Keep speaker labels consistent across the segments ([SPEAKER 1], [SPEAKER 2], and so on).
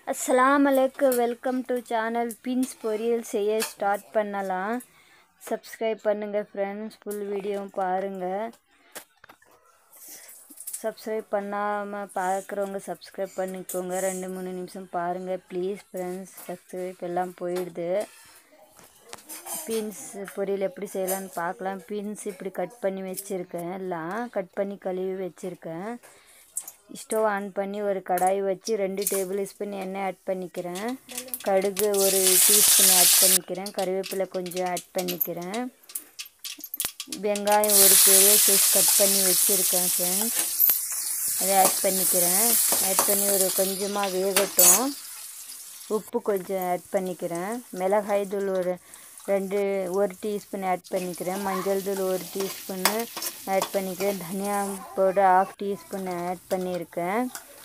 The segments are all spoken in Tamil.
[SPEAKER 1] அஸ்ஸலாமு அலைக்கும் வெல்கம் டு சேனல் பீன்ஸ் பொரியல் செய்ய ஸ்டார்ட் பண்ணலாம் சப்ஸ்கிரைப் பண்ணுங்கள் ஃப்ரெண்ட்ஸ் ஃபுல் வீடியோவும் பாருங்கள் சப்ஸ்கிரைப் பண்ணாமல் பார்க்குறவங்க சப்ஸ்கிரைப் பண்ணிக்கோங்க ரெண்டு மூணு நிமிஷம் பாருங்கள் ப்ளீஸ் ஃப்ரெண்ட்ஸ் சப்ஸ்கிரைப் எல்லாம் போயிடுது பீன்ஸ் பொரியல் எப்படி செய்யலான்னு பார்க்கலாம் பீன்ஸ் இப்படி கட் பண்ணி வச்சுருக்கேன் எல்லாம் கட் பண்ணி கழுவி வச்சுருக்கேன் ஸ்டவ் ஆன் பண்ணி ஒரு கடாய் வச்சு ரெண்டு டேபிள் ஸ்பூன் எண்ணெய் ஆட் பண்ணிக்கிறேன் கடுகு ஒரு டீஸ்பூன் ஆட் பண்ணிக்கிறேன் கருவேப்பிலை கொஞ்சம் ஆட் பண்ணிக்கிறேன் வெங்காயம் ஒரு பெரிய சைஸ் கட் பண்ணி வச்சுருக்கேன் ஃப்ரெண்ட்ஸ் அதை ஆட் பண்ணிக்கிறேன் ஆட் பண்ணி ஒரு கொஞ்சமாக வேகட்டும் உப்பு கொஞ்சம் ஆட் பண்ணிக்கிறேன் மிளகாய் தூள் ஒரு ரெண்டு ஒரு டீஸ்பூன் ஆட் பண்ணிக்கிறேன் மஞ்சள் தூள் ஒரு டீஸ்பூன்னு ஆட் பண்ணிக்கிறேன் தனியா பவுடர் ஆஃப் டீஸ்பூன் ஆட் பண்ணியிருக்கேன்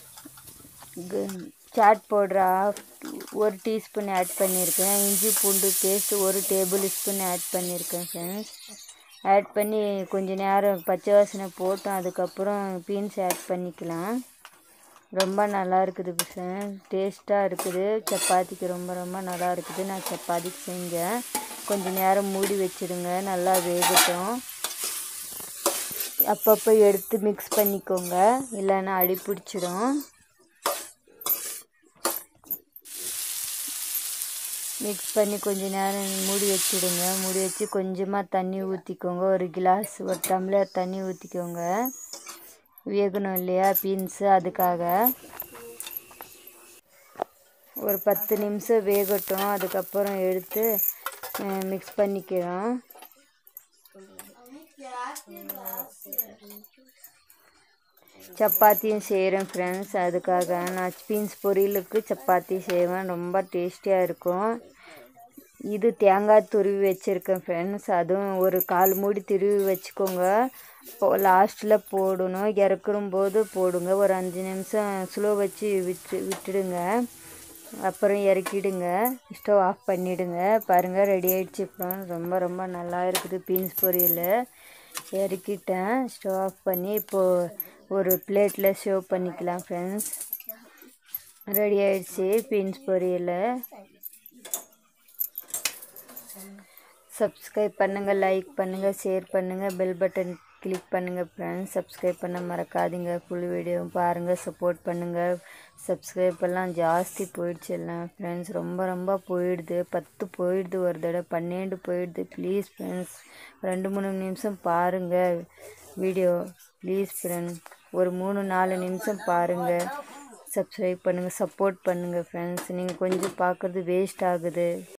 [SPEAKER 1] சாட் பவுடர் ஆஃப் ஒரு டீஸ்பூன் ஆட் பண்ணியிருக்கேன் இஞ்சி பூண்டு பேஸ்ட் ஒரு டேபிள் ஸ்பூன் ஆட் பண்ணியிருக்கேன் ஃப்ரெண்ட்ஸ் ஆட் பண்ணி கொஞ்ச நேரம் பச்சை வாசனை போட்டோம் அதுக்கப்புறம் பீன்ஸ் ஆட் பண்ணிக்கலாம் ரொம்ப நல்லா இருக்குது ஃப்ரெண்ட்ஸ் டேஸ்ட்டாக இருக்குது சப்பாத்திக்கு ரொம்ப ரொம்ப நல்லா இருக்குது நான் சப்பாத்திக்கு செஞ்சேன் கொஞ்ச நேரம் மூடி வச்சுடுங்க நல்லா வேகட்டும் அப்பப்போ எடுத்து மிக்ஸ் பண்ணிக்கோங்க இல்லைன்னா அடி பிடிச்சிடும் மிக்ஸ் பண்ணி கொஞ்ச நேரம் மூடி வச்சுடுங்க மூடி வச்சு கொஞ்சமாக தண்ணி ஊற்றிக்கோங்க ஒரு கிளாஸ் ஒரு டம்ளர் தண்ணி ஊற்றிக்கோங்க வேகணும் இல்லையா பீன்ஸு அதுக்காக ஒரு பத்து நிமிஷம் வேகட்டும் அதுக்கப்புறம் எடுத்து மிக்ஸ் பண்ணிக்கிறோம் சப்பாத்தியும் செய்கிறேன் ஃப்ரெண்ட்ஸ் அதுக்காக நான் பீன்ஸ் பொரியலுக்கு சப்பாத்தி செய்வேன் ரொம்ப டேஸ்டியாக இருக்கும் இது தேங்காய் துருவி வச்சுருக்கேன் ஃப்ரெண்ட்ஸ் அதுவும் ஒரு கால் மூடி துருவி வச்சுக்கோங்க இப்போ லாஸ்ட்டில் போடணும் இறக்குறும் போது போடுங்க ஒரு அஞ்சு நிமிஷம் ஸ்லோ வச்சு விட்டு விட்டுடுங்க அப்புறம் இறக்கிடுங்க ஸ்டவ் ஆஃப் பண்ணிவிடுங்க பாருங்கள் ரெடி ஆகிடுச்சு அப்புறம் ரொம்ப ரொம்ப நல்லா இருக்குது பீன்ஸ் பொரியல் இறக்கிட்டேன் ஸ்டவ் ஆஃப் பண்ணி இப்போது ஒரு பிளேட்டில் சேவ் பண்ணிக்கலாம் ஃப்ரெண்ட்ஸ் ரெடி ஆகிடுச்சு பீன்ஸ் பொரியல் சப்ஸ்கிரைப் பண்ணுங்கள் லைக் பண்ணுங்கள் ஷேர் பண்ணுங்கள் பெல் பட்டன் கிளிக் பண்ணுங்கள் ஃப்ரெண்ட்ஸ் சப்ஸ்கிரைப் பண்ண மறக்காதீங்க ஃபுல் வீடியோவும் பாருங்கள் சப்போர்ட் பண்ணுங்கள் சப்ஸ்கிரைப் எல்லாம் ஜாஸ்தி போயிடுச்சு எல்லாம் ஃப்ரெண்ட்ஸ் ரொம்ப ரொம்ப போயிடுது பத்து போயிடுது ஒரு தடவை பன்னெண்டு போயிடுது ப்ளீஸ் ஃப்ரெண்ட்ஸ் ரெண்டு மூணு நிமிஷம் பாருங்கள் வீடியோ ப்ளீஸ் ஃப்ரெண்ட்ஸ் ஒரு மூணு நாலு நிமிஷம் பாருங்கள் சப்ஸ்கிரைப் பண்ணுங்கள் சப்போர்ட் பண்ணுங்கள் ஃப்ரெண்ட்ஸ் நீங்கள் கொஞ்சம் பார்க்குறது வேஸ்ட் ஆகுது